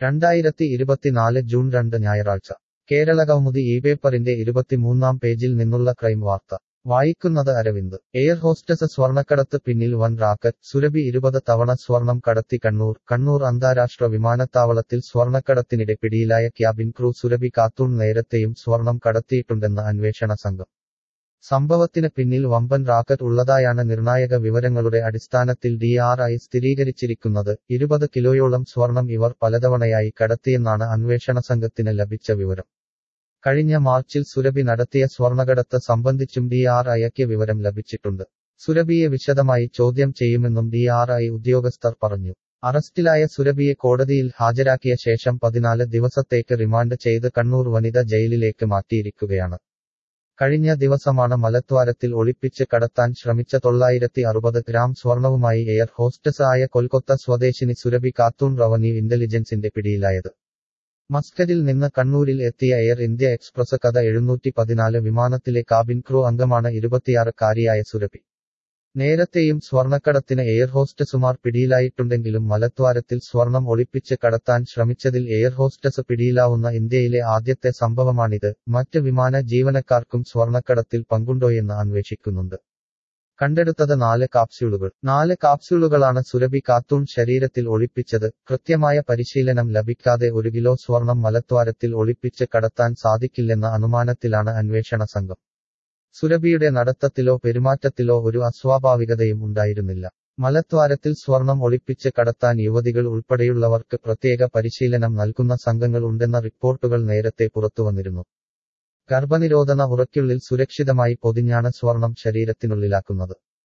രണ്ടായിരത്തി ഇരുപത്തിനാല് ജൂൺ രണ്ട് ഞായറാഴ്ച കേരളകൗമുദി ഈ പേപ്പറിന്റെ ഇരുപത്തിമൂന്നാം പേജിൽ നിന്നുള്ള ക്രൈം വാർത്ത വായിക്കുന്നത് അരവിന്ദ് എയർ ഹോസ്റ്റസ് സ്വർണക്കടത്ത് പിന്നിൽ വൻ റാക്കറ്റ് സുരഭി ഇരുപത് തവണ സ്വർണം കടത്തി കണ്ണൂർ കണ്ണൂർ അന്താരാഷ്ട്ര വിമാനത്താവളത്തിൽ സ്വർണക്കടത്തിനിടെ പിടിയിലായ ക്യാബിൻ ക്രൂ സുരഭി കാത്തൂൺ നേരത്തെയും സ്വർണം കടത്തിയിട്ടുണ്ടെന്ന് അന്വേഷണ സംഘം സംഭവത്തിന് പിന്നിൽ വമ്പൻ റാക്കറ്റ് ഉള്ളതായാണ് നിർണായക വിവരങ്ങളുടെ അടിസ്ഥാനത്തിൽ ഡി ആർ ഐ സ്ഥിരീകരിച്ചിരിക്കുന്നത് ഇരുപത് കിലോയോളം സ്വർണം ഇവർ പലതവണയായി കടത്തിയെന്നാണ് അന്വേഷണ സംഘത്തിന് ലഭിച്ച വിവരം കഴിഞ്ഞ മാർച്ചിൽ സുരഭി നടത്തിയ സ്വർണകടത്ത് സംബന്ധിച്ചും ഡി ആർ ഐക്ക് വിവരം ലഭിച്ചിട്ടുണ്ട് സുരഭിയെ വിശദമായി ചോദ്യം ചെയ്യുമെന്നും ഡി ആർ ഐ ഉദ്യോഗസ്ഥർ പറഞ്ഞു അറസ്റ്റിലായ സുരഭിയെ കോടതിയിൽ ഹാജരാക്കിയ ശേഷം പതിനാല് ദിവസത്തേക്ക് റിമാൻഡ് ചെയ്ത് കണ്ണൂർ വനിത ജയിലിലേക്ക് മാറ്റിയിരിക്കുകയാണ് കഴിഞ്ഞ ദിവസമാണ് മലദ്വാരത്തിൽ ഒളിപ്പിച്ച് കടത്താൻ ശ്രമിച്ച തൊള്ളായിരത്തി അറുപത് ഗ്രാം സ്വർണവുമായി എയർ ഹോസ്റ്റസ് ആയ കൊൽക്കത്ത സ്വദേശിനി സുരഭി കാത്തൂൺ റവന്യൂ ഇന്റലിജൻസിന്റെ പിടിയിലായത് മസ്കറ്റിൽ നിന്ന് കണ്ണൂരിൽ എത്തിയ എയർ ഇന്ത്യ എക്സ്പ്രസ് കഥ എഴുന്നൂറ്റി പതിനാല് വിമാനത്തിലെ കാബിൻ ക്രൂ അംഗമാണ് ഇരുപത്തിയാറുകാരിയായ സുരഭി നേരത്തെയും സ്വർണക്കടത്തിന് എയർ ഹോസ്റ്റസുമാർ പിടിയിലായിട്ടുണ്ടെങ്കിലും മലദ്വാരത്തിൽ സ്വർണം ഒളിപ്പിച്ച് കടത്താൻ ശ്രമിച്ചതിൽ എയർ ഹോസ്റ്റസ് പിടിയിലാവുന്ന ഇന്ത്യയിലെ ആദ്യത്തെ സംഭവമാണിത് മറ്റ് വിമാന ജീവനക്കാർക്കും സ്വർണക്കടത്തിൽ പങ്കുണ്ടോയെന്ന് അന്വേഷിക്കുന്നുണ്ട് കണ്ടെടുത്തത് നാല് കാപ്സ്യൂളുകൾ നാല് കാപ്സ്യൂളുകളാണ് സുരഭി കാത്തൂൺ ശരീരത്തിൽ ഒളിപ്പിച്ചത് കൃത്യമായ പരിശീലനം ലഭിക്കാതെ ഒരു കിലോ സ്വർണം മലദ്വാരത്തിൽ ഒളിപ്പിച്ച് കടത്താൻ സാധിക്കില്ലെന്ന അനുമാനത്തിലാണ് അന്വേഷണ സംഘം സുരഭിയുടെ നടത്തത്തിലോ പെരുമാറ്റത്തിലോ ഒരു അസ്വാഭാവികതയും ഉണ്ടായിരുന്നില്ല മലദ്വാരത്തിൽ സ്വർണം ഒളിപ്പിച്ച് കടത്താൻ യുവതികൾ ഉൾപ്പെടെയുള്ളവർക്ക് പ്രത്യേക പരിശീലനം നൽകുന്ന സംഘങ്ങൾ ഉണ്ടെന്ന റിപ്പോർട്ടുകൾ നേരത്തെ പുറത്തുവന്നിരുന്നു ഗർഭനിരോധന ഉറയ്ക്കുള്ളിൽ സുരക്ഷിതമായി പൊതിഞ്ഞാണ് സ്വർണം ശരീരത്തിനുള്ളിലാക്കുന്നത്